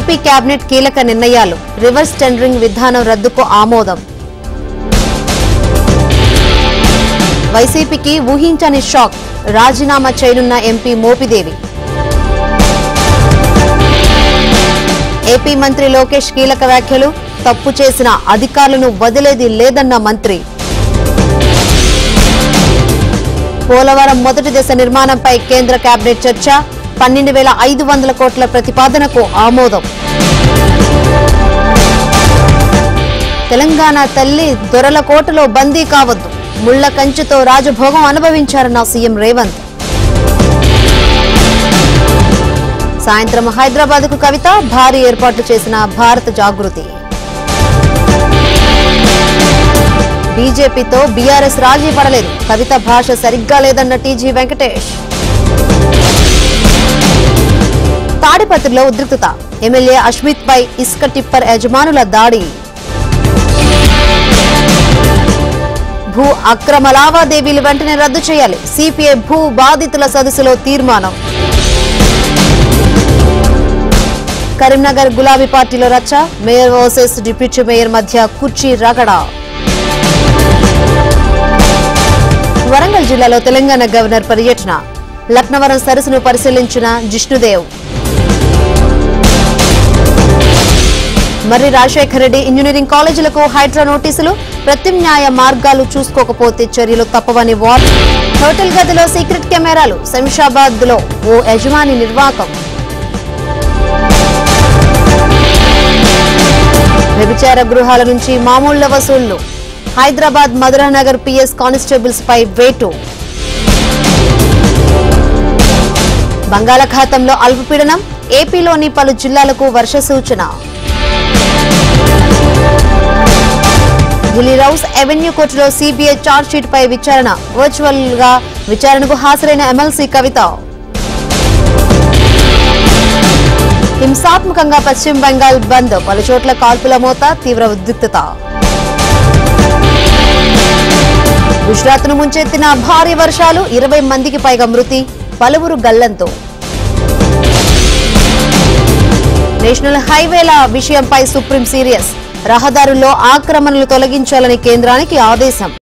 AP cabinet కీలక నిర్ణయాలు reverse tendering విధానం రద్దుకు ఆమోదం వైసీపీకి ఊహించని షాక్ రాజీనామా చేయనున్న ఎంపీ మోపిదేవి ఏపీ మంత్రి లోకేష్ కీలక వ్యాఖ్యలు తప్పు చేసిన అధికారులను వదిలేది లేదన్న మంత్రి పోలవరం మొదటి దశ నిర్మాణంపై కేంద్ర కేబినెట్ చర్చ పన్నెండు వేల ఐదు వందల కోట్ల ప్రతిపాదనకు ఆమోదం తెలంగాణ తల్లి దొరల కోటలో బందీ కావద్దు ముళ్ల కంచుతో రాజభోగం అనుభవించారన్న సీఎం రేవంత్ సాయంత్రం హైదరాబాద్ కు కవిత భారీ ఏర్పాట్లు చేసిన భారత జాగృతి బీజేపీతో బీఆర్ఎస్ రాజీ పడలేదు కవిత భాష సరిగ్గా లేదన్న టీజీ వెంకటేష్ తాడిపత్రిలో ఉద్రిక్తత ఎమ్మెల్యే అష్మిత్ పై ఇసుక టిప్పర్ యజమానుల దాడి భూ అక్రమ లావాదేవీలు వెంటనే రద్దు చేయాలి సిపిఐ భూ బాధితుల సదస్సులో తీర్మానం కరీంనగర్ గులాబీ పార్టీలో రచ్చ మేయర్ వర్సెస్ డిప్యూటీ మేయర్ మధ్య కుర్చీ రగడ వరంగల్ జిల్లాలో తెలంగాణ గవర్నర్ పర్యటన లక్నవరం సరస్సును పరిశీలించిన జిష్ణుదేవ్ మర్రి రాజశేఖర రెడ్డి ఇంజనీరింగ్ కాలేజీలకు హైడ్రా నోటీసులు ప్రత్యామ్నాయ మార్గాలు చూసుకోకపోతే చర్యలు తప్పవని వార్ హోటల్ గదిలో సీక్రెట్ కెమెరాలు శంషాబాద్ లో ఓ యజమాని నిర్వాకం వ్యభిచార గృహాల నుంచి మామూళ్ల వసూళ్లు హైదరాబాద్ మధురానగర్ పిఎస్ కానిస్టేబుల్స్ పై వేటు బంగాళాఖాతంలో అల్పపీడనం ఏపీలోని పలు జిల్లాలకు వర్ష సూచన ఢిల్లీరౌస్ అవెన్యూ కోర్టులో సిబిఐ ఛార్జ్షీట్ పై విచారణ వర్చువల్ గా విచారణకు హాజరైన ఎమ్మెల్సీ కవిత హింసాత్మకంగా పశ్చిమ బెంగాల్ బంద్ పలు చోట్ల కాల్పుల మోత తీవ్ర ఉద్రిక్తత గుజరాత్ ను ముంచెత్తిన భారీ వర్షాలు ఇరవై మందికి పైగా మృతి పలువురు గల్లంతో నేషనల్ హైవేల విషయంపై సుప్రీం సీరియస్ రహదారుల్లో ఆక్రమణలు తొలగించాలని కేంద్రానికి ఆదేశం